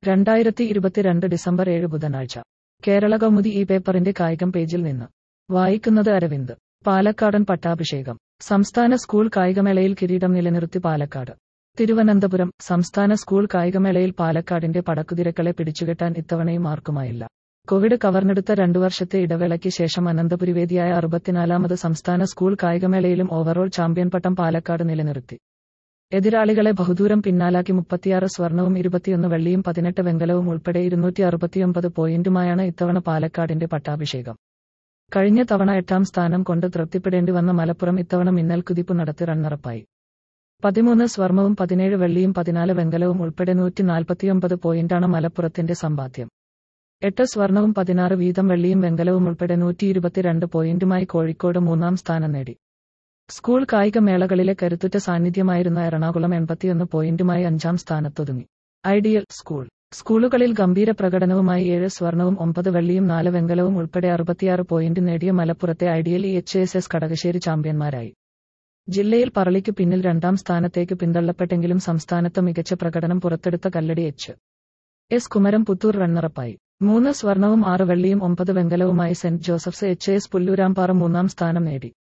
രണ്ടായിരത്തി ഇരുപത്തിരണ്ട് ഡിസംബർ ഏഴ് ബുധനാഴ്ച കേരള കൗമുദി ഈ പേപ്പറിന്റെ കായികം പേജിൽ നിന്ന് വായിക്കുന്നത് അരവിന്ദ് പാലക്കാടൻ പട്ടാഭിഷേകം സംസ്ഥാന സ്കൂൾ കായികമേളയിൽ കിരീടം നിലനിർത്തി പാലക്കാട് തിരുവനന്തപുരം സംസ്ഥാന സ്കൂൾ കായികമേളയിൽ പാലക്കാടിന്റെ പടക്കുതിരക്കളെ പിടിച്ചുകെട്ടാൻ ഇത്തവണയും ആർക്കുമായില്ല കോവിഡ് കവർന്നെടുത്ത രണ്ടു വർഷത്തെ ഇടവേളയ്ക്ക് ശേഷം അനന്തപുരി വേദിയായ അറുപത്തിനാലാമത് സംസ്ഥാന സ്കൂൾ കായികമേളയിലും ഓവറോൾ ചാമ്പ്യൻ പട്ടം പാലക്കാട് നിലനിർത്തി എതിരാളികളെ ബഹുദൂരം പിന്നാലാക്കി മുപ്പത്തിയാറ് സ്വർണവും ഇരുപത്തിയൊന്ന് വെള്ളിയും പതിനെട്ട് വെങ്കലവും ഉൾപ്പെടെ ഇരുന്നൂറ്റി അറുപത്തിയൊമ്പത് പോയിന്റുമായാണ് ഇത്തവണ പാലക്കാടിന്റെ പട്ടാഭിഷേകം കഴിഞ്ഞ തവണ എട്ടാം സ്ഥാനം കൊണ്ട് തൃപ്തിപ്പെടേണ്ടി വന്ന മലപ്പുറം ഇത്തവണ മിന്നൽ കുതിപ്പ് നടത്തി റണ്ണറപ്പായി പതിമൂന്ന് സ്വർണവും പതിനേഴ് വെള്ളിയും പതിനാല് വെങ്കലവും ഉൾപ്പെടെ നൂറ്റി നാൽപ്പത്തിയൊമ്പത് പോയിന്റാണ് മലപ്പുറത്തിന്റെ സമ്പാദ്യം എട്ട് സ്വർണവും പതിനാറ് വീതം വെള്ളിയും വെങ്കലവും ഉൾപ്പെടെ നൂറ്റി ഇരുപത്തിരണ്ട് പോയിന്റുമായി കോഴിക്കോട് മൂന്നാം സ്ഥാനം നേടി സ്കൂൾ കായിക മേളകളിലെ കരുത്തുറ്റ സാന്നിധ്യമായിരുന്ന എറണാകുളം എൺപത്തിയൊന്ന് പോയിന്റുമായി അഞ്ചാം സ്ഥാനത്തൊതുങ്ങി ഐഡിയൽ സ്കൂൾ സ്കൂളുകളിൽ ഗംഭീര പ്രകടനവുമായി ഏഴ് സ്വർണവും ഒമ്പത് വെള്ളിയും നാല് വെങ്കലവും ഉൾപ്പെടെ അറുപത്തിയാറ് പോയിന്റ് നേടിയ മലപ്പുറത്തെ ideal E H S S Kadakassery ചാമ്പ്യന്മാരായി ജില്ലയിൽ പറളിക്ക് പിന്നിൽ രണ്ടാം സ്ഥാനത്തേക്ക് പിന്തള്ളപ്പെട്ടെങ്കിലും സംസ്ഥാനത്ത് മികച്ച പ്രകടനം പുറത്തെടുത്ത കല്ലടി എച്ച് എസ് കുമരം പുത്തൂർ റണ്ണറപ്പായി മൂന്ന് സ്വർണവും ആറ് വെള്ളിയും ഒമ്പത് വെങ്കലവുമായി Saint Joseph's H S Pullurampara മൂന്നാം സ്ഥാനം നേടി